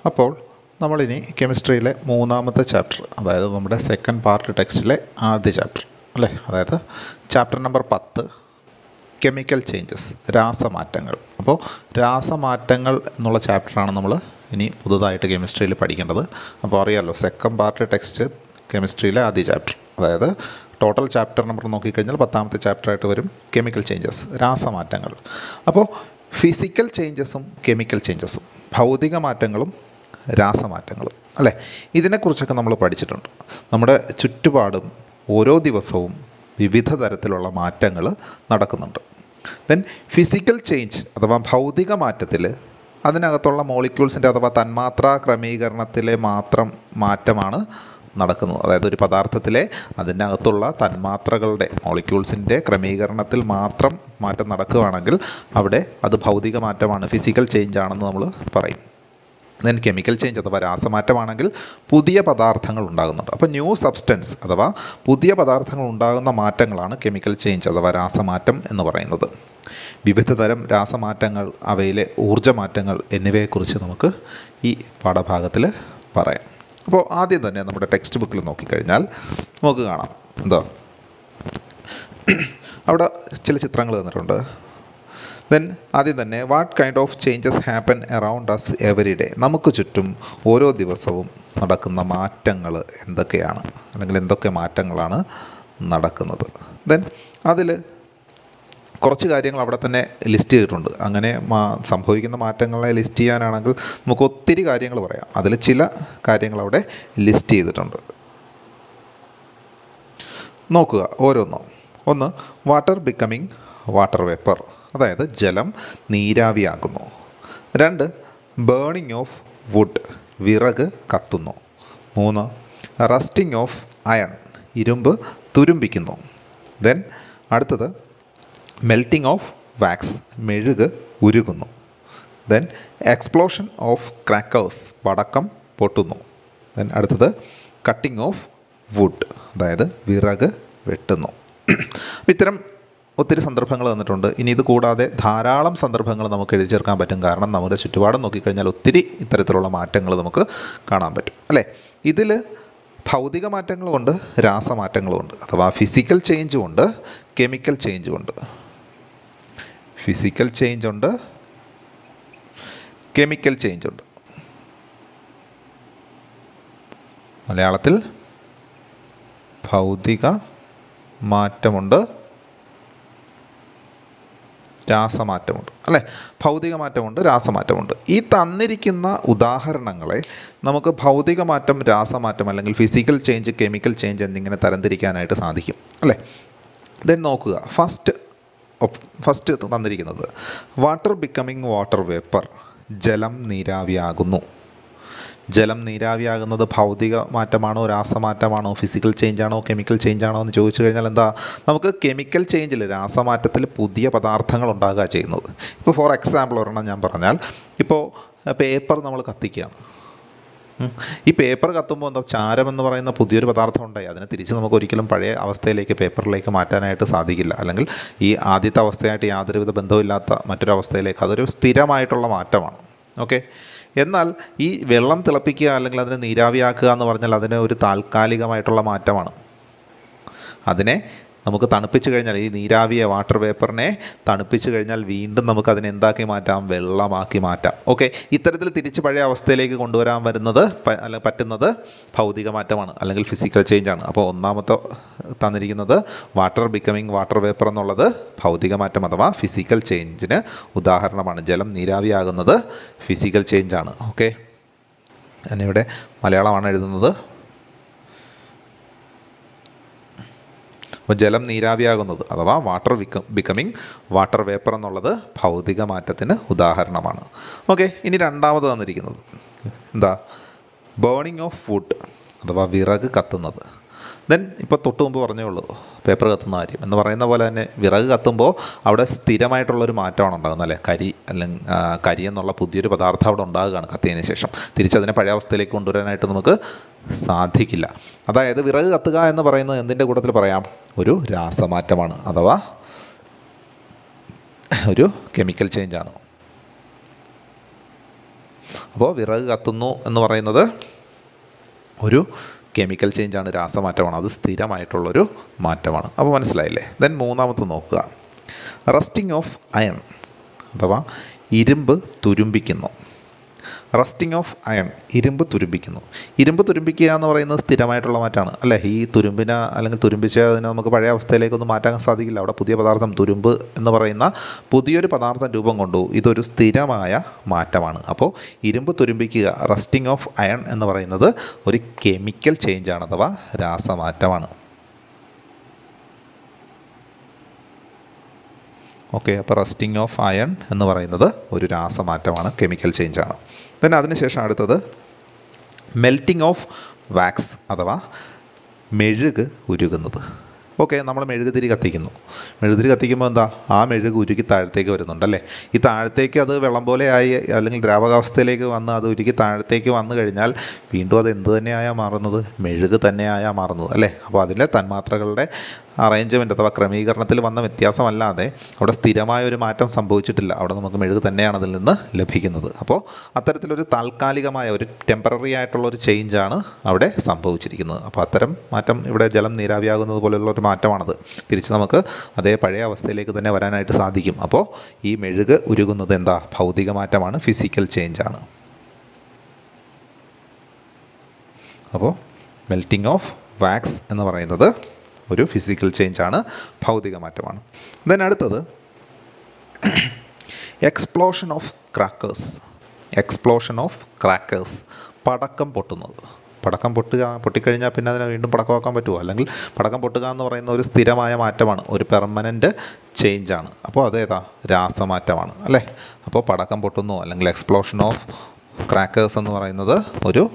അപ്പോൾ നമ്മളിനി കെമിസ്ട്രിയിലെ മൂന്നാമത്തെ ചാപ്റ്റർ അതായത് നമ്മുടെ സെക്കൻഡ് പാർട്ട് ടെക്സ്റ്റിലെ ആദ്യ ചാപ്റ്റർ അല്ലേ അതായത് ചാപ്റ്റർ നമ്പർ പത്ത് കെമിക്കൽ ചേഞ്ചസ് രാസമാറ്റങ്ങൾ അപ്പോൾ രാസമാറ്റങ്ങൾ എന്നുള്ള ചാപ്റ്ററാണ് നമ്മൾ ഇനി പുതുതായിട്ട് കെമിസ്ട്രിയിൽ പഠിക്കേണ്ടത് അപ്പോൾ അറിയാമല്ലോ സെക്കൻഡ് പാർട്ട് ടെക്സ്റ്റ് കെമിസ്ട്രിയിലെ ആദ്യ ചാപ്റ്റർ അതായത് ടോട്ടൽ ചാപ്റ്റർ നമ്പർ നോക്കിക്കഴിഞ്ഞാൽ പത്താമത്തെ ചാപ്റ്ററായിട്ട് വരും കെമിക്കൽ ചേഞ്ചസ് രാസമാറ്റങ്ങൾ അപ്പോൾ ഫിസിക്കൽ ചേഞ്ചസും കെമിക്കൽ ചേഞ്ചസും ഭൗതിക മാറ്റങ്ങളും രാസമാറ്റങ്ങളും അല്ലേ ഇതിനെക്കുറിച്ചൊക്കെ നമ്മൾ പഠിച്ചിട്ടുണ്ട് നമ്മുടെ ചുറ്റുപാടും ഓരോ ദിവസവും വിവിധ തരത്തിലുള്ള മാറ്റങ്ങൾ നടക്കുന്നുണ്ട് ദെൻ ഫിസിക്കൽ ചേഞ്ച് അഥവാ ഭൗതിക മാറ്റത്തിൽ അതിനകത്തുള്ള മോളിക്യൂൾസിൻ്റെ അഥവാ തന്മാത്രാ ക്രമീകരണത്തിലെ മാത്രം മാറ്റമാണ് നടക്കുന്നത് അതായത് ഒരു പദാർത്ഥത്തിലെ അതിനകത്തുള്ള തന്മാത്രകളുടെ മോളിക്യൂൾസിൻ്റെ ക്രമീകരണത്തിൽ മാത്രം മാറ്റം നടക്കുകയാണെങ്കിൽ അവിടെ അത് ഭൗതിക മാറ്റമാണ് ഫിസിക്കൽ ചേഞ്ച് ആണെന്ന് നമ്മൾ പറയും ദെൻ കെമിക്കൽ ചേഞ്ച് അഥവാ രാസമാറ്റമാണെങ്കിൽ പുതിയ പദാർത്ഥങ്ങൾ ഉണ്ടാകുന്നുണ്ട് അപ്പോൾ ന്യൂ സബ്സ്റ്റൻസ് അഥവാ പുതിയ പദാർത്ഥങ്ങൾ ഉണ്ടാകുന്ന മാറ്റങ്ങളാണ് കെമിക്കൽ ചേഞ്ച് അഥവാ രാസമാറ്റം എന്ന് പറയുന്നത് വിവിധ തരം രാസമാറ്റങ്ങൾ അവയിലെ ഊർജ്ജമാറ്റങ്ങൾ എന്നിവയെക്കുറിച്ച് നമുക്ക് ഈ പാഠഭാഗത്തിൽ പറയാം അപ്പോൾ ആദ്യം തന്നെ നമ്മുടെ ടെക്സ്റ്റ് ബുക്കിൽ നോക്കിക്കഴിഞ്ഞാൽ നമുക്ക് കാണാം എന്താ അവിടെ ചില ചിത്രങ്ങൾ തന്നിട്ടുണ്ട് ദെൻ ആദ്യം തന്നെ what kind of changes happen around us every day നമുക്ക് ചുറ്റും ഓരോ ദിവസവും നടക്കുന്ന മാറ്റങ്ങൾ എന്തൊക്കെയാണ് അല്ലെങ്കിൽ എന്തൊക്കെ മാറ്റങ്ങളാണ് നടക്കുന്നത് ദെൻ അതിൽ കുറച്ച് കാര്യങ്ങൾ അവിടെ തന്നെ ലിസ്റ്റ് ചെയ്തിട്ടുണ്ട് അങ്ങനെ മാ സംഭവിക്കുന്ന മാറ്റങ്ങളെ ലിസ്റ്റ് ചെയ്യാനാണെങ്കിൽ നമുക്ക് ഒത്തിരി കാര്യങ്ങൾ പറയാം അതിൽ ചില കാര്യങ്ങൾ അവിടെ ലിസ്റ്റ് ചെയ്തിട്ടുണ്ട് നോക്കുക ഓരോന്നും ഒന്ന് വാട്ടർ ബിക്കമിങ് വാട്ടർ വേപ്പർ അതായത് ജലം നീരാവിയാകുന്നു രണ്ട് ബേണിംഗ് ഓഫ് വുഡ് വിറക് കത്തുന്നു മൂന്ന് റസ്റ്റിംഗ് ഓഫ് അയൺ ഇരുമ്പ് തുരുമ്പിക്കുന്നു ദെൻ അടുത്തത് മെൽറ്റിംഗ് ഓഫ് വാക്സ് മെഴുക് ഉരുകുന്നു ദെൻ എക്സ്പ്ലോഷൻ ഓഫ് ക്രാക്കേഴ്സ് പടക്കം പൊട്ടുന്നു ദെൻ അടുത്തത് കട്ടിംഗ് ഓഫ് വുഡ് അതായത് വിറക് വെട്ടുന്നു അപ്പോൾ ഇത്തരം ഒത്തിരി സന്ദർഭങ്ങൾ തന്നിട്ടുണ്ട് ഇനി ഇത് കൂടാതെ ധാരാളം സന്ദർഭങ്ങൾ നമുക്ക് എഴുതി ചേർക്കാൻ പറ്റും കാരണം നമ്മുടെ ചുറ്റുപാടും നോക്കിക്കഴിഞ്ഞാൽ ഒത്തിരി ഇത്തരത്തിലുള്ള മാറ്റങ്ങൾ നമുക്ക് കാണാൻ പറ്റും അല്ലേ ഇതിൽ ഭൗതിക മാറ്റങ്ങളുമുണ്ട് രാസമാറ്റങ്ങളുമുണ്ട് അഥവാ ഫിസിക്കൽ ചേഞ്ചും ഉണ്ട് കെമിക്കൽ ചേഞ്ചും ഉണ്ട് ഫിസിക്കൽ ചേഞ്ച് ഉണ്ട് കെമിക്കൽ ചേഞ്ച് ഉണ്ട് മലയാളത്തിൽ ഭൗതിക മാറ്റമുണ്ട് രാസമാറ്റമുണ്ട് അല്ലേ ഭൗതിക മാറ്റമുണ്ട് രാസമാറ്റമുണ്ട് ഈ തന്നിരിക്കുന്ന ഉദാഹരണങ്ങളെ നമുക്ക് ഭൗതിക മാറ്റം രാസമാറ്റം അല്ലെങ്കിൽ ഫിസിക്കൽ ചേഞ്ച് കെമിക്കൽ ചേഞ്ച് എന്നിങ്ങനെ തരംതിരിക്കാനായിട്ട് സാധിക്കും അല്ലേ ദെൻ നോക്കുക ഫസ്റ്റ് ഫസ്റ്റ് തന്നിരിക്കുന്നത് വാട്ടർ ബിക്കമിങ് വാട്ടർ വേപ്പർ ജലം നീരാവിയാകുന്നു ജലം നീരാവിയാകുന്നത് ഭൗതിക മാറ്റമാണോ രാസമാറ്റമാണോ ഫിസിക്കൽ ചേഞ്ചാണോ കെമിക്കൽ ചേഞ്ചാണോ എന്ന് ചോദിച്ചു കഴിഞ്ഞാൽ എന്താ നമുക്ക് കെമിക്കൽ ചേഞ്ചിൽ രാസമാറ്റത്തിൽ പുതിയ പദാർത്ഥങ്ങൾ ഉണ്ടാകുക ചെയ്യുന്നത് ഇപ്പോൾ ഫോർ എക്സാമ്പിൾ ഒരെണ്ണം ഞാൻ പറഞ്ഞാൽ ഇപ്പോൾ പേപ്പർ നമ്മൾ കത്തിക്കുകയാണ് ഈ പേപ്പർ കത്തുമ്പോൾ എന്താ ചാരം എന്ന് പറയുന്ന പുതിയൊരു പദാർത്ഥം ഉണ്ടായി അതിനെ തിരിച്ച് നമുക്ക് ഒരിക്കലും പഴയ അവസ്ഥയിലേക്ക് പേപ്പറിലേക്ക് മാറ്റാനായിട്ട് സാധിക്കില്ല അല്ലെങ്കിൽ ഈ ആദ്യത്തെ അവസ്ഥയായിട്ട് യാതൊരുവിധ ബന്ധമില്ലാത്ത മറ്റൊരു അവസ്ഥയിലേക്ക് അതൊരു സ്ഥിരമായിട്ടുള്ള മാറ്റമാണ് ഓക്കെ എന്നാൽ ഈ വെള്ളം തിളപ്പിക്കുക അല്ലെങ്കിൽ അതിനെ നീരാവിയാക്കുക എന്ന് പറഞ്ഞാൽ അതിന് ഒരു താൽക്കാലികമായിട്ടുള്ള മാറ്റമാണ് അതിനെ നമുക്ക് തണുപ്പിച്ച് കഴിഞ്ഞാൽ ഈ നീരാവിയ വാട്ടർ വേപ്പറിനെ തണുപ്പിച്ച് കഴിഞ്ഞാൽ വീണ്ടും നമുക്ക് അതിനെ എന്താക്കി മാറ്റാം വെള്ളമാക്കി മാറ്റാം ഓക്കെ ഇത്തരത്തിൽ തിരിച്ച് പഴയ അവസ്ഥയിലേക്ക് കൊണ്ടുവരാൻ വരുന്നത് അല്ല പറ്റുന്നത് ഭൗതിക മാറ്റമാണ് അല്ലെങ്കിൽ ഫിസിക്കൽ ചേഞ്ച് ആണ് അപ്പോൾ ഒന്നാമത്തെ തന്നിരിക്കുന്നത് വാട്ടർ ബിക്കമിങ് വാട്ടർ വേപ്പർ എന്നുള്ളത് ഭൗതിക മാറ്റം അഥവാ ഫിസിക്കൽ ചേഞ്ചിന് ഉദാഹരണമാണ് ജലം നീരാവിയാകുന്നത് ഫിസിക്കൽ ചേഞ്ച് ആണ് ഓക്കെ ഞാനിവിടെ മലയാളമാണ് എഴുതുന്നത് അപ്പോൾ ജലം നീരാവിയാകുന്നത് അഥവാ വാട്ടർ വിക്ക ബിക്കമിങ് വാട്ടർ വേപ്പർ എന്നുള്ളത് ഭൗതിക മാറ്റത്തിന് ഉദാഹരണമാണ് ഓക്കെ ഇനി രണ്ടാമത് തന്നിരിക്കുന്നത് എന്താ ബേണിംഗ് ഓഫ് വുഡ് അഥവാ വിറക് കത്തുന്നത് ദെൻ ഇപ്പോൾ തൊട്ട് മുമ്പ് പറഞ്ഞേ ഉള്ളൂ പേപ്പർ കത്തുന്ന കാര്യം എന്ന് പറയുന്ന പോലെ തന്നെ വിറക് കത്തുമ്പോൾ അവിടെ സ്ഥിരമായിട്ടുള്ളൊരു മാറ്റമാണ് ഉണ്ടാകുന്നത് അല്ലേ കരി അല്ലെങ്കിൽ കരി എന്നുള്ള പുതിയൊരു പദാർത്ഥം അവിടെ ഉണ്ടാകുകയാണ് കത്തിയതിന് ശേഷം തിരിച്ചതിനെ പഴയ അവസ്ഥയിലേക്ക് കൊണ്ടുവരാനായിട്ട് നമുക്ക് സാധിക്കില്ല അതായത് വിറക് കത്തുക എന്ന് പറയുന്നത് എന്തിൻ്റെ കൂട്ടത്തിൽ പറയാം ഒരു രാസമാറ്റമാണ് അഥവാ ഒരു കെമിക്കൽ ചേഞ്ചാണ് അപ്പോൾ വിറക് കത്തുന്നു എന്ന് പറയുന്നത് ഒരു കെമിക്കൽ ചേഞ്ചാണ് രാസമാറ്റമാണ് അത് സ്ഥിരമായിട്ടുള്ളൊരു മാറ്റമാണ് അപ്പോൾ മനസ്സിലായില്ലേ ദെൻ മൂന്നാമത്തെ നോക്കുക റസ്റ്റിംഗ് ഓഫ് അയൺ അഥവാ ഇരുമ്പ് തുരുമ്പിക്കുന്നു റസ്റ്റിംഗ് ഓഫ് അയൺ ഇരുമ്പ് തുരുമ്പിക്കുന്നു ഇരുമ്പ് തുരുമ്പിക്കുക എന്ന് പറയുന്നത് സ്ഥിരമായിട്ടുള്ള മാറ്റമാണ് അല്ലേ ഈ തുരുമ്പിനെ അല്ലെങ്കിൽ തുരുമ്പിച്ച് അതിനെ നമുക്ക് പഴയ അവസ്ഥയിലേക്കൊന്നും മാറ്റാൻ സാധിക്കില്ല അവിടെ പുതിയ പദാർത്ഥം തുരുമ്പ് എന്ന് പറയുന്ന പുതിയൊരു പദാർത്ഥം രൂപം കൊണ്ടു ഇതൊരു സ്ഥിരമായ മാറ്റമാണ് അപ്പോൾ ഇരുമ്പ് തുരുമ്പിക്കുക റസ്റ്റിംഗ് ഓഫ് അയൺ എന്ന് പറയുന്നത് ഒരു കെമിക്കൽ ചേഞ്ചാണ് അഥവാ രാസമാറ്റമാണ് ഓക്കെ അപ്പോൾ റസ്റ്റിംഗ് ഓഫ് അയൺ എന്ന് പറയുന്നത് ഒരു രാസമാറ്റമാണ് കെമിക്കൽ ചേഞ്ചാണ് then അതിനുശേഷം അടുത്തത് മെൽറ്റിംഗ് ഓഫ് വാക്സ് അഥവാ മെഴുക് ഉരുകുന്നത് ഓക്കെ നമ്മൾ മെഴുകുതിരി കത്തിക്കുന്നു മെഴുകുതിരി കത്തിക്കുമ്പോൾ എന്താ ആ മെഴുക് ഉരുക്കി താഴത്തേക്ക് വരുന്നുണ്ട് അല്ലേ ഈ താഴത്തേക്ക് അത് വെള്ളം പോലെ ആയി അല്ലെങ്കിൽ ദ്രാവകാവസ്ഥയിലേക്ക് വന്ന് അത് ഉരുക്കി താഴത്തേക്ക് വന്നു കഴിഞ്ഞാൽ വീണ്ടും അത് എന്ത് തന്നെയായാൽ മാറുന്നത് മെഴുക് തന്നെയായാൽ മാറുന്നത് അല്ലേ അപ്പോൾ അതിലെ തന്മാത്രകളുടെ അറേഞ്ച്മെൻറ്റ് അഥവാ ക്രമീകരണത്തിൽ വന്ന വ്യത്യാസമല്ലാതെ അവിടെ സ്ഥിരമായ ഒരു മാറ്റം സംഭവിച്ചിട്ടില്ല അവിടെ നമുക്ക് മെഴുക് തന്നെയാണ് അതിൽ നിന്ന് ലഭിക്കുന്നത് അപ്പോൾ അത്തരത്തിലൊരു താൽക്കാലികമായ ഒരു ടെമ്പററി ആയിട്ടുള്ള ഒരു ചേഞ്ചാണ് അവിടെ സംഭവിച്ചിരിക്കുന്നത് അപ്പോൾ അത്തരം മാറ്റം ഇവിടെ ജലം നീരാവിയാകുന്നത് പോലെയുള്ള ഒരു മാറ്റമാണത് തിരിച്ച് നമുക്ക് അതേ പഴയ അവസ്ഥയിലേക്ക് തന്നെ വരാനായിട്ട് സാധിക്കും അപ്പോൾ ഈ മെഴുക് ഉരുകുന്നത് എന്താ ഭൗതിക മാറ്റമാണ് ഫിസിക്കൽ ചേഞ്ചാണ് അപ്പോൾ മെൽറ്റിംഗ് ഓഫ് വാക്സ് എന്ന് പറയുന്നത് ഒരു ഫിസിക്കൽ ചേഞ്ചാണ് ഭൗതിക മാറ്റമാണ് ദെൻ അടുത്തത് explosion of crackers explosion of crackers പടക്കം പൊട്ടുന്നത് പടക്കം പൊട്ടുക പൊട്ടിക്കഴിഞ്ഞാൽ പിന്നെ അതിനെ വീണ്ടും പടക്കം വെക്കാൻ പറ്റുമോ അല്ലെങ്കിൽ പടക്കം പൊട്ടുക എന്ന് പറയുന്ന ഒരു സ്ഥിരമായ മാറ്റമാണ് ഒരു പെർമനൻറ്റ് ചേഞ്ചാണ് അപ്പോൾ അതേതാ രാസമാറ്റമാണ് അല്ലേ അപ്പോൾ പടക്കം പൊട്ടുന്നു അല്ലെങ്കിൽ എക്സ്പ്ലോഷൻ ഓഫ് ക്രാക്കേഴ്സ് എന്ന് പറയുന്നത് ഒരു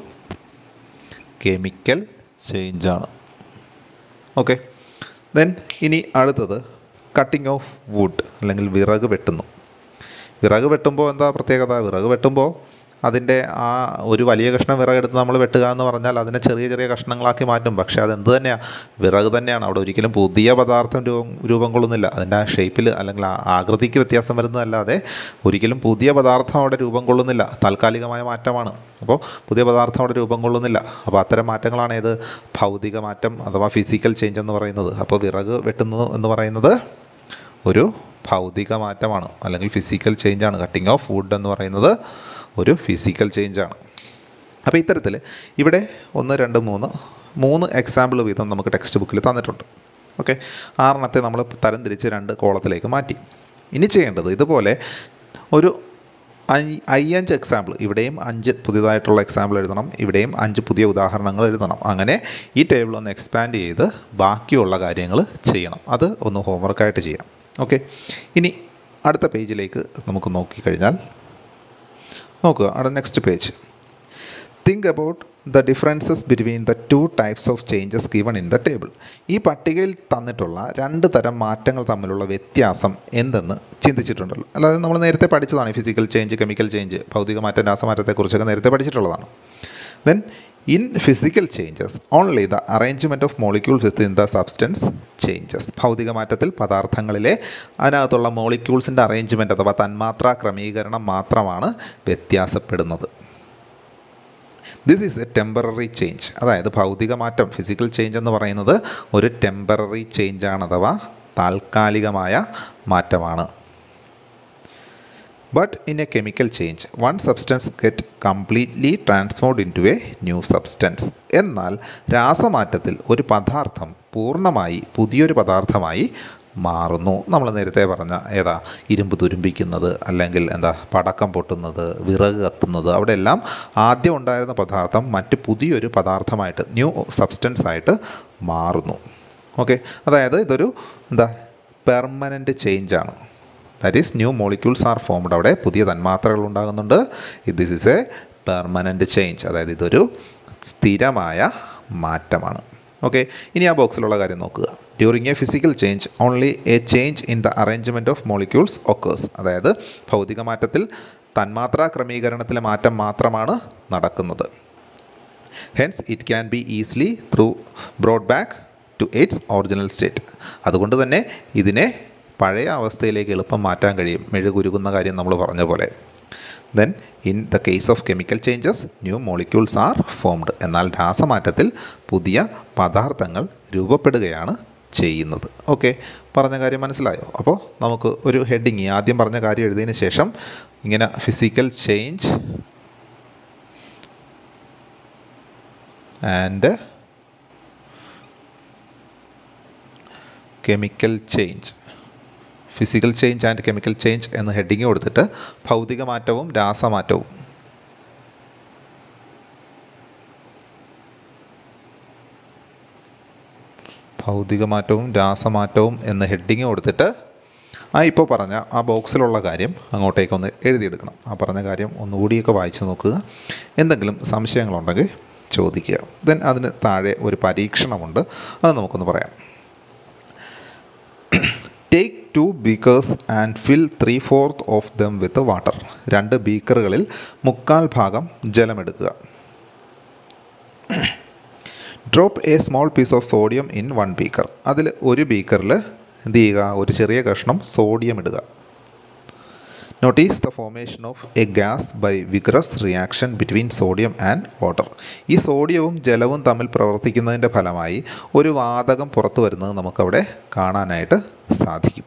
കെമിക്കൽ ചേഞ്ചാണ് ഓക്കെ ദെൻ ഇനി അടുത്തത് കട്ടിങ് ഓഫ് വുഡ് അല്ലെങ്കിൽ വിറക് വെട്ടുന്നു വിറക് വെട്ടുമ്പോൾ എന്താ പ്രത്യേകത വിറക് വെട്ടുമ്പോൾ അതിൻ്റെ ആ ഒരു വലിയ കഷ്ണം വിറകെടുത്ത് നമ്മൾ വെട്ടുക എന്ന് പറഞ്ഞാൽ അതിനെ ചെറിയ ചെറിയ കഷ്ണങ്ങളാക്കി മാറ്റും പക്ഷേ അത് എന്ത് തന്നെയാണ് വിറക് തന്നെയാണ് അവിടെ ഒരിക്കലും പുതിയ പദാർത്ഥം രൂപം രൂപം കൊള്ളുന്നില്ല അതിൻ്റെ ആ ഷേപ്പിൽ അല്ലെങ്കിൽ ആ ആകൃതിക്ക് വ്യത്യാസം വരുന്നതല്ലാതെ ഒരിക്കലും പുതിയ പദാർത്ഥം അവിടെ രൂപം കൊള്ളുന്നില്ല താൽക്കാലികമായ മാറ്റമാണ് അപ്പോൾ പുതിയ പദാർത്ഥം അവിടെ രൂപം കൊള്ളുന്നില്ല അപ്പോൾ അത്തരം മാറ്റങ്ങളാണ് ഏത് ഭൗതിക മാറ്റം അഥവാ ഫിസിക്കൽ ചേഞ്ച് എന്ന് പറയുന്നത് അപ്പോൾ വിറക് വെട്ടുന്നത് എന്ന് പറയുന്നത് ഒരു ഭൗതിക മാറ്റമാണ് അല്ലെങ്കിൽ ഫിസിക്കൽ ചേഞ്ചാണ് കട്ടിങ് ഓഫ് വുഡ് എന്ന് പറയുന്നത് ഒരു ഫിസിക്കൽ ചേഞ്ചാണ് അപ്പോൾ ഇത്തരത്തിൽ ഇവിടെ ഒന്ന് രണ്ട് മൂന്ന് മൂന്ന് എക്സാമ്പിൾ വീതം നമുക്ക് ടെക്സ്റ്റ് ബുക്കിൽ തന്നിട്ടുണ്ട് ഓക്കെ ആറെണ്ണത്തെ നമ്മൾ തരംതിരിച്ച് രണ്ട് കോളത്തിലേക്ക് മാറ്റി ഇനി ചെയ്യേണ്ടത് ഇതുപോലെ ഒരു അയ്- അയ്യഞ്ച് എക്സാമ്പിൾ ഇവിടെയും അഞ്ച് പുതിയതായിട്ടുള്ള എക്സാമ്പിൾ എഴുതണം ഇവിടെയും അഞ്ച് പുതിയ ഉദാഹരണങ്ങൾ എഴുതണം അങ്ങനെ ഈ ടേബിൾ ഒന്ന് എക്സ്പാൻഡ് ചെയ്ത് ബാക്കിയുള്ള കാര്യങ്ങൾ ചെയ്യണം അത് ഒന്ന് ഹോംവർക്കായിട്ട് ചെയ്യാം ഓക്കെ ഇനി അടുത്ത പേജിലേക്ക് നമുക്ക് നോക്കിക്കഴിഞ്ഞാൽ നോക്കുക അവിടെ next page think about the differences between the two types of changes given in the table ഈ പട്ടികയിൽ തന്നിട്ടുള്ള രണ്ട് തരം മാറ്റങ്ങൾ തമ്മിലുള്ള വ്യത്യാസം എന്തെന്ന് ചിന്തിച്ചിട്ടുണ്ടല്ലോ അല്ലാതെ നമ്മൾ നേരത്തെ പഠിച്ചതാണ് ഫിസിക്കൽ ചേഞ്ച് കെമിക്കൽ ചേഞ്ച് ഭൗതിക മാറ്റം രാസമാറ്റത്തെക്കുറിച്ചൊക്കെ നേരത്തെ പഠിച്ചിട്ടുള്ളതാണ് then in physical changes only the arrangement of molecules within the substance changes ഭൗതിക മാറ്റത്തിൽ പദാർത്ഥങ്ങളിലെ അതിനകത്തുള്ള മോളിക്യൂൾസിൻ്റെ അറേഞ്ച്മെൻറ്റ് അഥവാ തന്മാത്രാ ക്രമീകരണം മാത്രമാണ് വ്യത്യാസപ്പെടുന്നത് this is a temporary change അതായത് ഭൗതിക മാറ്റം ഫിസിക്കൽ ചേഞ്ച് എന്ന് പറയുന്നത് ഒരു ടെമ്പററി ചേഞ്ചാണ് അഥവാ താൽക്കാലികമായ മാറ്റമാണ് but in a chemical change one substance get completely transformed into a new substance എന്നാൽ രാസമാറ്റത്തിൽ ഒരു പദാർത്ഥം പൂർണ്ണമായി പുതിയൊരു പദാർത്ഥമായി മാറുന്നു നമ്മൾ നേരത്തെ പറഞ്ഞ ഏതാ ഇരുമ്പ് തുരുമ്പിക്കുന്നത് അല്ലെങ്കിൽ എന്താ പടക്കം പൊട്ടുന്നത് വിറക് കത്തുന്നത് അവിടെ എല്ലാം ആദ്യം ഉണ്ടായിരുന്ന പദാർത്ഥം മറ്റ് പുതിയൊരു പദാർത്ഥമായിട്ട് ന്യൂ സബ്സ്റ്റൻസ് ആയിട്ട് മാറുന്നു ഓക്കെ അതായത് ഇതൊരു എന്താ പെർമനൻറ്റ് ചേഞ്ചാണ് that is new molecules are formed അവിടെ പുതിയ തന്മാത്രകൾ ഉണ്ടാകുന്നുണ്ട് this is a permanent change അതായത് ഇതൊരു സ്ഥിരമായ മാറ്റമാണ് ഓക്കെ ഇനി ആ ബോക്സിലുള്ള കാര്യം നോക്കുക during a physical change only a change in the arrangement of molecules occurs അതായത് ഭൗതിക മാറ്റത്തിൽ തന്മാത്രാ ക്രമീകരണത്തിലെ മാറ്റം മാത്രമാണ് നടക്കുന്നത് hence it can be easily through brought back to its original state അതുകൊണ്ട് തന്നെ ഇതിനെ പഴയ അവസ്ഥയിലേക്ക് എളുപ്പം മാറ്റാൻ കഴിയും മെഴുകുരുകുന്ന കാര്യം നമ്മൾ പറഞ്ഞ പോലെ then in the case of chemical changes new molecules are formed എന്നാൽ രാസമാറ്റത്തിൽ പുതിയ പദാർത്ഥങ്ങൾ രൂപപ്പെടുകയാണ് ചെയ്യുന്നത് ഓക്കെ പറഞ്ഞ കാര്യം മനസ്സിലായോ അപ്പോൾ നമുക്ക് ഒരു ഹെഡിങ് ആദ്യം പറഞ്ഞ കാര്യം എഴുതിയതിന് ശേഷം ഇങ്ങനെ physical change and chemical change physical change and chemical change എന്ന് ഹെഡിങ് കൊടുത്തിട്ട് ഭൗതിക മാറ്റവും രാസമാറ്റവും ഭൗതിക മാറ്റവും രാസമാറ്റവും എന്ന ഹെഡിങ് കൊടുത്തിട്ട് ആ ഇപ്പോൾ പറഞ്ഞ ആ ബോക്സിലുള്ള കാര്യം അങ്ങോട്ടേക്കൊന്ന് എഴുതിയെടുക്കണം ആ പറഞ്ഞ കാര്യം ഒന്നുകൂടിയൊക്കെ വായിച്ച് നോക്കുക എന്തെങ്കിലും സംശയങ്ങളുണ്ടെങ്കിൽ ചോദിക്കുക ദെൻ അതിന് താഴെ ഒരു പരീക്ഷണമുണ്ട് അത് നമുക്കൊന്ന് പറയാം take two beakers and fill three fourth of them with water രണ്ട് ബീക്കറുകളിൽ മുക്കാൽ ഭാഗം ജലമെടുക്കുക drop a small piece of sodium in one beaker അതിൽ ഒരു ബീക്കറിൽ എന്ത് ചെയ്യുക ഒരു ചെറിയ കഷ്ണം സോഡിയം ഇടുക notice the formation of a gas by vigorous reaction between sodium and water ഈ സോഡിയവും ജലവും തമ്മിൽ പ്രവർത്തിക്കുന്നതിൻ്റെ ഫലമായി ഒരു വാതകം പുറത്തു വരുന്നത് നമുക്കവിടെ കാണാനായിട്ട് സാധിക്കും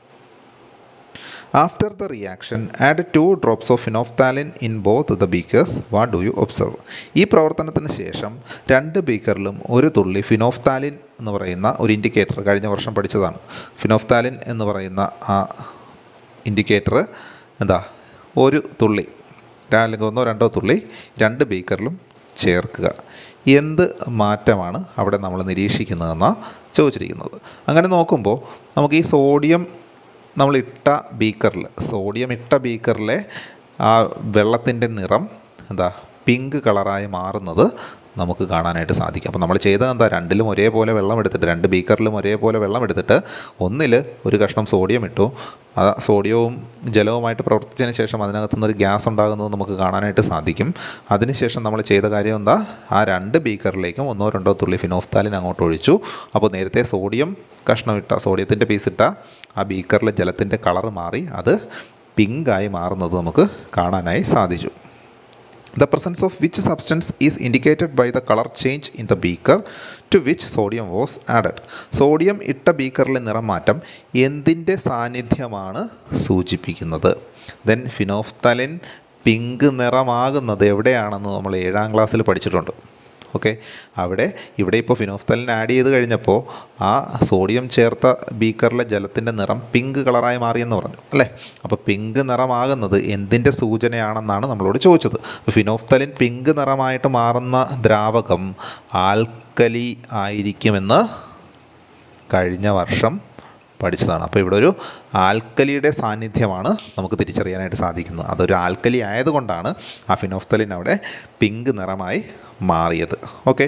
after the reaction add two drops of phenolphthalein in both the beakers what do you observe ഈ പ്രവർത്തനത്തിന് ശേഷം രണ്ട് ബീക്കറിലും ഒരു തുള്ളി ഫിനോഫ്താലിൻ എന്ന് പറയുന്ന ഒരു ഇൻഡിക്കേറ്റർ കഴിഞ്ഞ വർഷം പഠിച്ചതാണ് ഫിനോഫ്താലിൻ എന്ന് പറയുന്ന ആ ഇൻഡിക്കേറ്റർ എന്താ ഒരു തുള്ളി അല്ലെങ്കിൽ ഒന്നോ രണ്ടോ തുള്ളി രണ്ട് ബീക്കറിലും ചേർക്കുക എന്ത് മാറ്റമാണ് അവിടെ നമ്മൾ നിരീക്ഷിക്കുന്നതെന്നാണ് ചോദിച്ചിരിക്കുന്നത് അങ്ങനെ നോക്കുമ്പോൾ നമുക്ക് ഈ സോഡിയം നമ്മൾ ഇട്ട ബീക്കറിൽ സോഡിയം ഇട്ട ബീക്കറിലെ ആ വെള്ളത്തിൻ്റെ നിറം എന്താ പിങ്ക് കളറായി മാറുന്നത് നമുക്ക് കാണാനായിട്ട് സാധിക്കും അപ്പോൾ നമ്മൾ ചെയ്തത് എന്താ രണ്ടിലും ഒരേപോലെ വെള്ളം എടുത്തിട്ട് രണ്ട് ബീക്കറിലും ഒരേപോലെ വെള്ളം എടുത്തിട്ട് ഒന്നിൽ ഒരു കഷ്ണം സോഡിയം ഇട്ടു ആ സോഡിയവും ജലവുമായിട്ട് പ്രവർത്തിച്ചതിന് ശേഷം അതിനകത്തു നിന്നൊരു ഗ്യാസ് ഉണ്ടാകുന്നത് നമുക്ക് കാണാനായിട്ട് സാധിക്കും അതിനുശേഷം നമ്മൾ ചെയ്ത കാര്യം എന്താ ആ രണ്ട് ബീക്കറിലേക്കും ഒന്നോ രണ്ടോ തുള്ളി ഫിനോഫ്താലിൻ അങ്ങോട്ട് ഒഴിച്ചു അപ്പോൾ നേരത്തെ സോഡിയം കഷ്ണം ഇട്ട സോഡിയത്തിൻ്റെ പീസ് ഇട്ട ആ ബീക്കറിലെ ജലത്തിൻ്റെ കളർ മാറി അത് പിങ്കായി മാറുന്നത് നമുക്ക് കാണാനായി സാധിച്ചു The presence of which substance is indicated by the color change in the beaker to which sodium was added. Sodium ഇട്ട ബീക്കറിലെ നിറമാറ്റം എന്തിൻ്റെ സാന്നിധ്യമാണ് സൂചിപ്പിക്കുന്നത് ദെൻ ഫിനോഫ്തലിൻ പിങ്ക് നിറമാകുന്നത് എവിടെയാണെന്ന് നമ്മൾ ഏഴാം ക്ലാസ്സിൽ പഠിച്ചിട്ടുണ്ട് ഓക്കെ അവിടെ ഇവിടെ ഇപ്പോൾ ഫിനോഫ്തലിൻ ആഡ് ചെയ്ത് കഴിഞ്ഞപ്പോൾ ആ സോഡിയം ചേർത്ത ബീക്കറിലെ ജലത്തിൻ്റെ നിറം പിങ്ക് കളറായി മാറിയെന്ന് പറഞ്ഞു അല്ലേ അപ്പോൾ പിങ്ക് നിറമാകുന്നത് എന്തിൻ്റെ സൂചനയാണെന്നാണ് നമ്മളോട് ചോദിച്ചത് അപ്പോൾ ഫിനോഫ്തലിൻ പിങ്ക് നിറമായിട്ട് മാറുന്ന ദ്രാവകം ആൽക്കലി ആയിരിക്കുമെന്ന് കഴിഞ്ഞ വർഷം പഠിച്ചതാണ് അപ്പോൾ ഇവിടെ ഒരു ആൽക്കലിയുടെ സാന്നിധ്യമാണ് നമുക്ക് തിരിച്ചറിയാനായിട്ട് സാധിക്കുന്നത് അതൊരു ആൽക്കലി ആയതുകൊണ്ടാണ് ആ ഫിനോഫ്തലിൻ അവിടെ പിങ്ക് നിറമായി മാറിയത് okay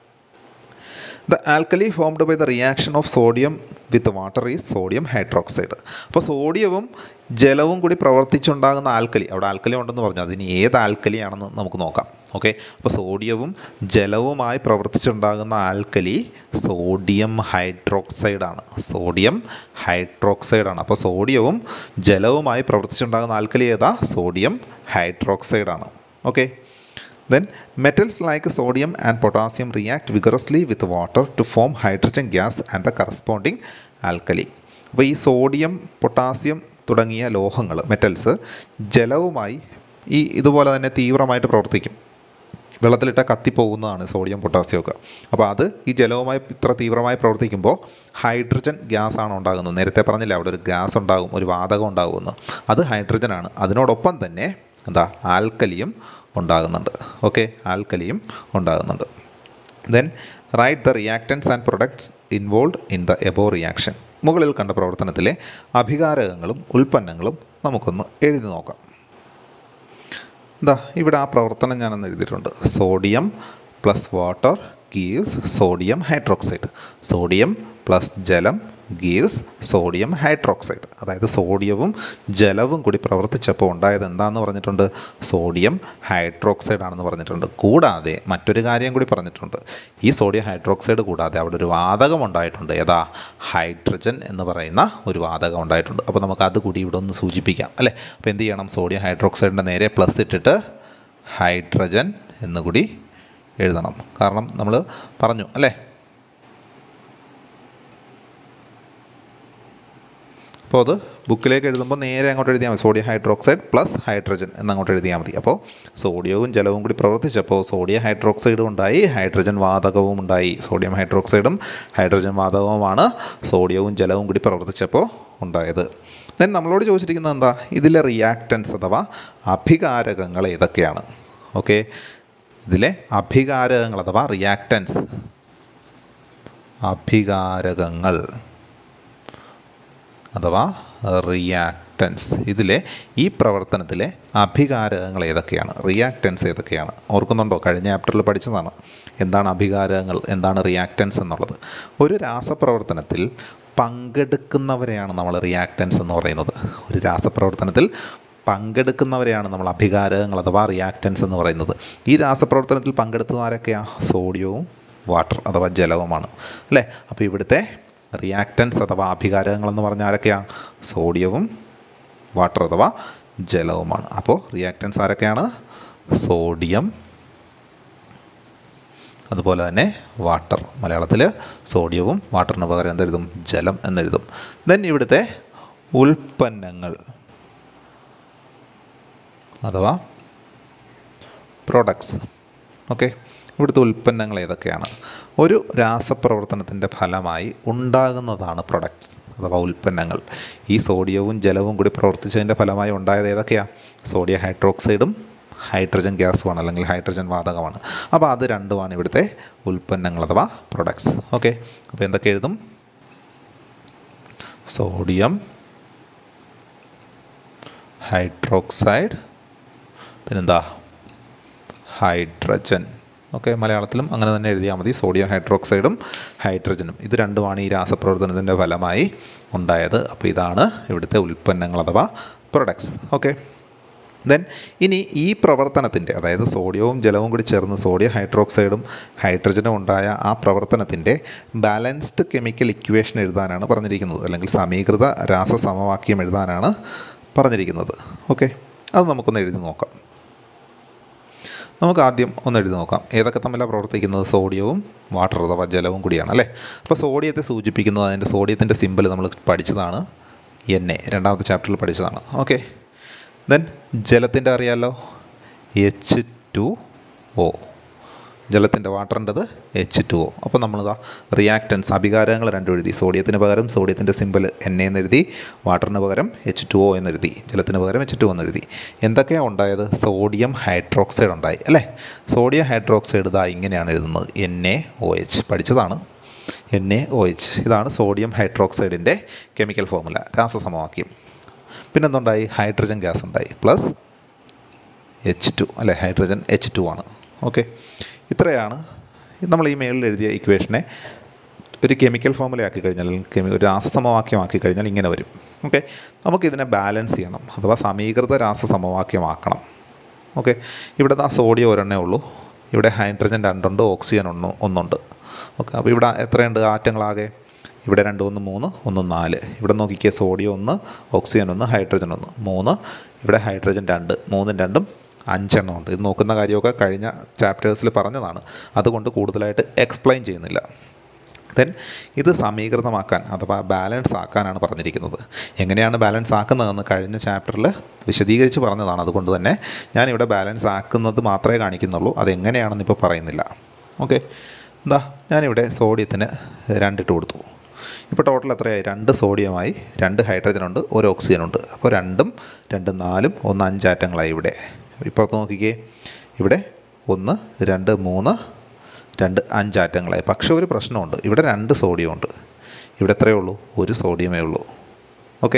the alkali formed by the reaction of sodium with water is sodium hydroxide അപ്പോൾ സോഡിയവും ജലവും കൂടി പ്രവർത്തിച്ചുണ്ടാകുന്ന ആൽക്കലി അവിടെ ആൽക്കലി ഉണ്ടെന്ന് പറഞ്ഞു അതിന് ഏത് ആൽക്കലിയാണെന്ന് നമുക്ക് നോക്കാം ഓക്കെ അപ്പോൾ സോഡിയവും ജലവുമായി പ്രവർത്തിച്ചുണ്ടാകുന്ന ആൽക്കലി സോഡിയം ഹൈഡ്രോക്സൈഡാണ് സോഡിയം ഹൈഡ്രോക്സൈഡാണ് അപ്പോൾ സോഡിയവും ജലവുമായി പ്രവർത്തിച്ചുണ്ടാകുന്ന ആൽക്കലി ഏതാ സോഡിയം ഹൈഡ്രോക്സൈഡാണ് okay Then metals like sodium and potassium react vigorously with water to form hydrogen gas and the corresponding alkali. അപ്പോൾ ഈ സോഡിയം പൊട്ടാസ്യം തുടങ്ങിയ ലോഹങ്ങൾ മെറ്റൽസ് ജലവുമായി ഈ ഇതുപോലെ തന്നെ തീവ്രമായിട്ട് പ്രവർത്തിക്കും വെള്ളത്തിലിട്ട കത്തിപ്പോകുന്നതാണ് സോഡിയം പൊട്ടാസ്യം ഒക്കെ അപ്പോൾ അത് ഈ ജലവുമായി ഇത്ര തീവ്രമായി പ്രവർത്തിക്കുമ്പോൾ ഹൈഡ്രജൻ ഗ്യാസ് ആണ് ഉണ്ടാകുന്നത് നേരത്തെ പറഞ്ഞില്ല അവിടെ ഒരു ഗ്യാസ് ഉണ്ടാകും ഒരു വാതകം ഉണ്ടാകുമെന്ന് അത് ഹൈഡ്രജനാണ് അതിനോടൊപ്പം തന്നെ എന്താ ആൽക്കലിയും ഉണ്ടാകുന്നുണ്ട് ഓക്കെ ആൽക്കലിയും ഉണ്ടാകുന്നുണ്ട് then write the reactants and products involve in the above reaction മുകളിൽ കണ്ട പ്രവർത്തനത്തിലെ അഭികാരകങ്ങളും ഉൽപ്പന്നങ്ങളും നമുക്കൊന്ന് എഴുതി നോക്കാം എന്താ ഇവിടെ ആ പ്രവർത്തനം ഞാനൊന്ന് എഴുതിയിട്ടുണ്ട് sodium plus water gives sodium hydroxide sodium plus ജലം ഗീവ്സ് സോഡിയം ഹൈഡ്രോക്സൈഡ് അതായത് സോഡിയവും ജലവും കൂടി പ്രവർത്തിച്ചപ്പോൾ ഉണ്ടായത് എന്താണെന്ന് പറഞ്ഞിട്ടുണ്ട് സോഡിയം ഹൈഡ്രോക്സൈഡ് ആണെന്ന് പറഞ്ഞിട്ടുണ്ട് കൂടാതെ മറ്റൊരു കാര്യം കൂടി പറഞ്ഞിട്ടുണ്ട് ഈ സോഡിയം ഹൈഡ്രോക്സൈഡ് കൂടാതെ അവിടെ ഒരു വാതകം ഉണ്ടായിട്ടുണ്ട് ഏതാ ഹൈഡ്രജൻ എന്ന് പറയുന്ന ഒരു വാതകം ഉണ്ടായിട്ടുണ്ട് അപ്പോൾ നമുക്ക് അത് കൂടി ഇവിടെ ഒന്ന് സൂചിപ്പിക്കാം അല്ലേ അപ്പോൾ എന്ത് ചെയ്യണം സോഡിയം ഹൈഡ്രോക്സൈഡിൻ്റെ നേരെ പ്ലസ് ഇട്ടിട്ട് ഹൈഡ്രജൻ എന്നുകൂടി എഴുതണം കാരണം നമ്മൾ പറഞ്ഞു അല്ലേ അപ്പോൾ അത് ബുക്കിലേക്ക് എഴുതുമ്പോൾ നേരെ അങ്ങോട്ട് എഴുതിയാൽ മതി സോഡിയം ഹൈഡ്രോക്സൈഡ് പ്ലസ് ഹൈഡ്രജൻ എന്നങ്ങോട്ട് എഴുതിയാൽ മതി അപ്പോൾ സോഡിയവും ജലവും കൂടി പ്രവർത്തിച്ചപ്പോൾ സോഡിയം ഹൈഡ്രോക്സൈഡും ഉണ്ടായി ഹൈഡ്രജൻ വാതകവും ഉണ്ടായി സോഡിയം ഹൈഡ്രോക്സൈഡും ഹൈഡ്രജൻ വാതകവുമാണ് സോഡിയവും ജലവും കൂടി പ്രവർത്തിച്ചപ്പോൾ ഉണ്ടായത് ദെൻ നമ്മളോട് ചോദിച്ചിരിക്കുന്നത് എന്താ ഇതിലെ റിയാക്റ്റൻസ് അഥവാ അഭികാരകങ്ങൾ ഏതൊക്കെയാണ് ഓക്കെ ഇതിലെ അഭികാരകങ്ങൾ അഥവാ റിയാക്റ്റൻസ് അഭികാരകങ്ങൾ അഥവാ റിയാക്റ്റൻസ് ഇതിലെ ഈ പ്രവർത്തനത്തിലെ അഭികാരകങ്ങൾ ഏതൊക്കെയാണ് റിയാക്റ്റൻസ് ഏതൊക്കെയാണ് ഓർക്കുന്നുണ്ടോ കഴിഞ്ഞ ചാപ്റ്ററിൽ പഠിച്ചതാണ് എന്താണ് അഭികാരകങ്ങൾ എന്താണ് റിയാക്റ്റൻസ് എന്നുള്ളത് ഒരു രാസപ്രവർത്തനത്തിൽ പങ്കെടുക്കുന്നവരെയാണ് നമ്മൾ റിയാക്റ്റൻസ് എന്ന് പറയുന്നത് ഒരു രാസപ്രവർത്തനത്തിൽ പങ്കെടുക്കുന്നവരെയാണ് നമ്മൾ അഭികാരകങ്ങൾ അഥവാ റിയാക്റ്റൻസ് എന്ന് പറയുന്നത് ഈ രാസപ്രവർത്തനത്തിൽ പങ്കെടുത്തത് ആരൊക്കെയാണ് സോഡിയവും വാട്ടർ അഥവാ ജലവുമാണ് അല്ലേ അപ്പോൾ ഇവിടുത്തെ റിയാക്റ്റൻസ് അഥവാ അഭികാരകങ്ങൾ എന്ന് പറഞ്ഞാൽ ആരൊക്കെയാണ് സോഡിയവും വാട്ടർ അഥവാ ജലവുമാണ് അപ്പോൾ റിയാക്റ്റൻസ് ആരൊക്കെയാണ് സോഡിയം അതുപോലെ തന്നെ വാട്ടർ മലയാളത്തിൽ സോഡിയവും വാട്ടറിന് പകരം എന്തെഴുതും ജലം എന്നെഴുതും ദെൻ ഇവിടുത്തെ ഉൽപ്പന്നങ്ങൾ അഥവാ പ്രൊഡക്ട്സ് ഓക്കെ ഇവിടുത്തെ ഉൽപ്പന്നങ്ങൾ ഏതൊക്കെയാണ് ഒരു രാസപ്രവർത്തനത്തിൻ്റെ ഫലമായി ഉണ്ടാകുന്നതാണ് പ്രൊഡക്ട്സ് അഥവാ ഉൽപ്പന്നങ്ങൾ ഈ സോഡിയവും ജലവും കൂടി പ്രവർത്തിച്ചതിൻ്റെ ഫലമായി ഉണ്ടായത് ഏതൊക്കെയാണ് സോഡിയം ഹൈഡ്രോക്സൈഡും ഹൈഡ്രജൻ ഗ്യാസുമാണ് അല്ലെങ്കിൽ ഹൈഡ്രജൻ വാതകമാണ് അപ്പോൾ അത് രണ്ടുമാണ് ഇവിടുത്തെ ഉൽപ്പന്നങ്ങൾ അഥവാ പ്രൊഡക്ട്സ് ഓക്കെ അപ്പോൾ എന്തൊക്കെ എഴുതും സോഡിയം ഹൈഡ്രോക്സൈഡ് പിന്നെന്താ ഹൈഡ്രജൻ ഓക്കെ മലയാളത്തിലും അങ്ങനെ തന്നെ എഴുതിയാൽ മതി സോഡിയം ഹൈഡ്രോക്സൈഡും ഹൈഡ്രജനും ഇത് രണ്ടുമാണ് ഈ രാസപ്രവർത്തനത്തിൻ്റെ ഫലമായി ഉണ്ടായത് അപ്പോൾ ഇതാണ് ഇവിടുത്തെ ഉൽപ്പന്നങ്ങൾ അഥവാ പ്രൊഡക്ട്സ് ഓക്കെ ദെൻ ഇനി ഈ പ്രവർത്തനത്തിൻ്റെ അതായത് സോഡിയവും ജലവും കൂടി ചേർന്ന് സോഡിയം ഹൈഡ്രോക്സൈഡും ഹൈഡ്രജനും ഉണ്ടായ ആ പ്രവർത്തനത്തിൻ്റെ ബാലൻസ്ഡ് കെമിക്കൽ ഇക്വേഷൻ എഴുതാനാണ് പറഞ്ഞിരിക്കുന്നത് അല്ലെങ്കിൽ സമീകൃത രാസസമവാക്യം എഴുതാനാണ് പറഞ്ഞിരിക്കുന്നത് ഓക്കെ അത് നമുക്കൊന്ന് എഴുതി നോക്കാം നമുക്ക് ആദ്യം ഒന്ന് എഴുതി നോക്കാം ഏതൊക്കെ തമ്മിലാണ് പ്രവർത്തിക്കുന്നത് സോഡിയവും വാട്ടർ അഥവാ ജലവും കൂടിയാണ് അല്ലേ അപ്പോൾ സോഡിയത്തെ സൂചിപ്പിക്കുന്നത് അതിൻ്റെ സോഡിയത്തിൻ്റെ സിമ്പിൾ നമ്മൾ പഠിച്ചതാണ് എൻ എ രണ്ടാമത്തെ ചാപ്റ്ററിൽ പഠിച്ചതാണ് ഓക്കെ ദെൻ ജലത്തിൻ്റെ അറിയാമല്ലോ എച്ച് ടു ഒ ജലത്തിൻ്റെ വാട്ടറിൻ്റെത് എച്ച് ടു ഒ അപ്പോൾ നമ്മളിതാ റിയാക്റ്റൻസ് അഭികാരങ്ങൾ രണ്ടും എഴുതി സോഡിയത്തിന് പകരം സോഡിയത്തിൻ്റെ സിമ്പിൾ എൻ എന്ന് എഴുതി വാട്ടറിന് പകരം എച്ച് ടു ഒ എന്നെഴുതി ജലത്തിന് പകരം എച്ച് ടു എന്ന് എഴുതി എന്തൊക്കെയാണ് ഉണ്ടായത് സോഡിയം ഹൈഡ്രോക്സൈഡ് ഉണ്ടായി അല്ലേ സോഡിയം ഹൈഡ്രോക്സൈഡ് ഇതാ ഇങ്ങനെയാണ് എഴുതുന്നത് എൻ എ ഒ എച്ച് പഠിച്ചതാണ് എൻ എ ഒ എച്ച് ഇതാണ് സോഡിയം ഹൈഡ്രോക്സൈഡിൻ്റെ കെമിക്കൽ ഫോർമുല രാസസമവാക്യം പിന്നെന്തുണ്ടായി ഹൈഡ്രജൻ ഗ്യാസ് ഉണ്ടായി പ്ലസ് എച്ച് ടു അല്ലേ ഹൈഡ്രജൻ എച്ച് ടു ആണ് ഓക്കെ ഇത്രയാണ് നമ്മൾ ഈ മേളിൽ എഴുതിയ ഇക്വേഷനെ ഒരു കെമിക്കൽ ഫോമുലയാക്കി കഴിഞ്ഞാൽ അല്ലെങ്കിൽ കെമി ഒരു രാസസമവാക്യമാക്കി കഴിഞ്ഞാൽ ഇങ്ങനെ വരും ഓക്കെ നമുക്കിതിനെ ബാലൻസ് ചെയ്യണം അഥവാ സമീകൃത രാസസമവാക്യമാക്കണം ഓക്കെ ഇവിടെ ആ സോഡിയം ഒരെണ്ണേ ഉള്ളൂ ഇവിടെ ഹൈഡ്രജൻ രണ്ടുണ്ട് ഓക്സിജൻ ഒന്ന് ഒന്നുണ്ട് ഓക്കെ അപ്പോൾ ഇവിടെ എത്രയുണ്ട് ആറ്റങ്ങളാകെ ഇവിടെ രണ്ട് ഒന്ന് മൂന്ന് ഒന്ന് നാല് ഇവിടെ നോക്കിക്കേ സോഡിയം ഒന്ന് ഓക്സിജൻ ഒന്ന് ഹൈഡ്രജൻ ഒന്ന് മൂന്ന് ഇവിടെ ഹൈഡ്രജൻ രണ്ട് മൂന്നും രണ്ടും അഞ്ചെണ്ണം ഉണ്ട് ഇത് നോക്കുന്ന കാര്യമൊക്കെ കഴിഞ്ഞ ചാപ്റ്റേഴ്സിൽ പറഞ്ഞതാണ് അതുകൊണ്ട് കൂടുതലായിട്ട് എക്സ്പ്ലെയിൻ ചെയ്യുന്നില്ല ദെൻ ഇത് സമീകൃതമാക്കാൻ അഥവാ ബാലൻസ് ആക്കാനാണ് പറഞ്ഞിരിക്കുന്നത് എങ്ങനെയാണ് ബാലൻസ് ആക്കുന്നതെന്ന് കഴിഞ്ഞ ചാപ്റ്ററിൽ വിശദീകരിച്ച് പറഞ്ഞതാണ് അതുകൊണ്ട് തന്നെ ഞാനിവിടെ ബാലൻസ് ആക്കുന്നത് മാത്രമേ കാണിക്കുന്നുള്ളൂ അതെങ്ങനെയാണെന്ന് ഇപ്പോൾ പറയുന്നില്ല ഓക്കെ എന്താ ഞാനിവിടെ സോഡിയത്തിന് രണ്ടിട്ട് കൊടുത്തു ഇപ്പോൾ ടോട്ടൽ എത്രയായി രണ്ട് സോഡിയമായി രണ്ട് ഹൈഡ്രജൻ ഉണ്ട് ഒരു ഓക്സിജൻ ഉണ്ട് അപ്പോൾ രണ്ടും രണ്ടും നാലും ഒന്ന് അഞ്ചാറ്റങ്ങളായി ഇവിടെ ഇപ്പോൾ നോക്കിക്കേ ഇവിടെ ഒന്ന് രണ്ട് മൂന്ന് രണ്ട് അഞ്ചാറ്റങ്ങളായി പക്ഷേ ഒരു പ്രശ്നമുണ്ട് ഇവിടെ രണ്ട് സോഡിയം ഉണ്ട് ഇവിടെ എത്രയേ ഉള്ളൂ ഒരു സോഡിയമേ ഉള്ളൂ ഓക്കെ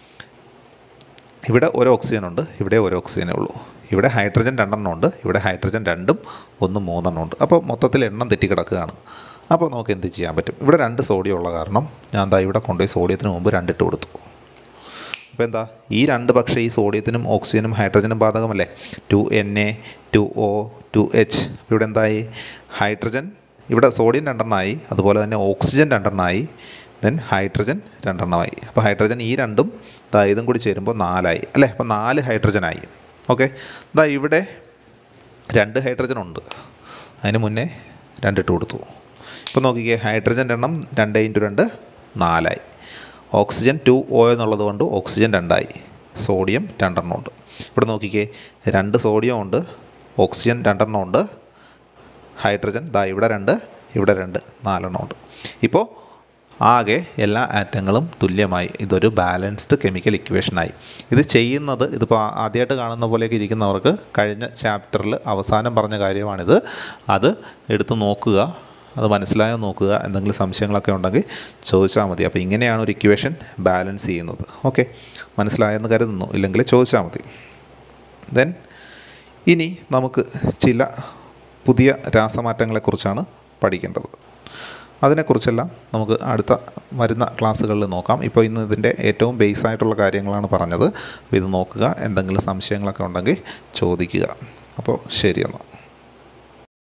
ഇവിടെ ഒരു ഓക്സിജൻ ഉണ്ട് ഇവിടെ ഒരു ഓക്സിജനേ ഉള്ളൂ ഇവിടെ ഹൈഡ്രജൻ രണ്ടെണ്ണം ഉണ്ട് ഇവിടെ ഹൈഡ്രജൻ രണ്ടും ഒന്ന് മൂന്നെണ്ണം ഉണ്ട് അപ്പോൾ മൊത്തത്തിൽ എണ്ണം തെറ്റിക്കിടക്കുകയാണ് അപ്പോൾ നമുക്ക് എന്ത് ചെയ്യാൻ പറ്റും ഇവിടെ രണ്ട് സോഡിയം ഉള്ള കാരണം ഞാൻ ദാ ഇവിടെ കൊണ്ടുപോയി സോഡിയത്തിന് മുമ്പ് രണ്ടിട്ട് കൊടുത്തു അപ്പോൾ എന്താ ഈ രണ്ട് പക്ഷേ ഈ സോഡിയത്തിനും ഓക്സിജനും ഹൈഡ്രജനും ബാധകമല്ലേ two N A two O two H ഇവിടെ എന്തായി ഹൈഡ്രജൻ ഇവിടെ സോഡിയം രണ്ടെണ്ണമായി അതുപോലെ തന്നെ ഓക്സിജൻ രണ്ടെണ്ണമായി ദെൻ ഹൈഡ്രജൻ രണ്ടെണ്ണമായി അപ്പോൾ ഹൈഡ്രജൻ ഈ രണ്ടും ദാ ഇതും കൂടി ചേരുമ്പോൾ നാലായി അല്ലേ അപ്പോൾ നാല് ഹൈഡ്രജനായി ഓക്കെ ദാ ഇവിടെ രണ്ട് ഹൈഡ്രജൻ ഉണ്ട് അതിന് മുന്നേ രണ്ടിട്ട് കൊടുത്തു ഇപ്പോൾ നോക്കിക്കേ ഹൈഡ്രജൻ്റെ എണ്ണം രണ്ട് ഇൻറ്റു രണ്ട് നാലായി ഓക്സിജൻ ടു ഒ എന്നുള്ളത് കൊണ്ട് ഓക്സിജൻ രണ്ടായി സോഡിയം രണ്ടെണ്ണം ഉണ്ട് ഇവിടെ നോക്കിക്കേ രണ്ട് സോഡിയം ഉണ്ട് ഓക്സിജൻ രണ്ടെണ്ണം ഉണ്ട് ഹൈഡ്രജൻ ദാ ഇവിടെ രണ്ട് ഇവിടെ രണ്ട് നാലെണ്ണം ഉണ്ട് ഇപ്പോൾ ആകെ എല്ലാ ആറ്റങ്ങളും തുല്യമായി ഇതൊരു ബാലൻസ്ഡ് കെമിക്കൽ ഇക്വേഷനായി ഇത് ചെയ്യുന്നത് ഇതിപ്പോൾ ആദ്യമായിട്ട് കാണുന്ന പോലെയൊക്കെ ഇരിക്കുന്നവർക്ക് കഴിഞ്ഞ ചാപ്റ്ററിൽ അവസാനം പറഞ്ഞ കാര്യമാണിത് അത് എടുത്ത് നോക്കുക അത് മനസ്സിലായോ നോക്കുക എന്തെങ്കിലും സംശയങ്ങളൊക്കെ ഉണ്ടെങ്കിൽ ചോദിച്ചാൽ മതി അപ്പോൾ ഇങ്ങനെയാണ് ഒരു ഇക്വേഷൻ ബാലൻസ് ചെയ്യുന്നത് ഓക്കെ മനസ്സിലായെന്ന് കരുതുന്നു ഇല്ലെങ്കിൽ ചോദിച്ചാൽ മതി ദെൻ ഇനി നമുക്ക് ചില പുതിയ രാസമാറ്റങ്ങളെക്കുറിച്ചാണ് പഠിക്കേണ്ടത് അതിനെക്കുറിച്ചെല്ലാം നമുക്ക് അടുത്ത വരുന്ന ക്ലാസ്സുകളിൽ നോക്കാം ഇപ്പോൾ ഇന്ന് ഇതിൻ്റെ ഏറ്റവും ബേസ് ആയിട്ടുള്ള കാര്യങ്ങളാണ് പറഞ്ഞത് അപ്പോൾ ഇത് നോക്കുക എന്തെങ്കിലും സംശയങ്ങളൊക്കെ ഉണ്ടെങ്കിൽ ചോദിക്കുക അപ്പോൾ ശരി എന്നാൽ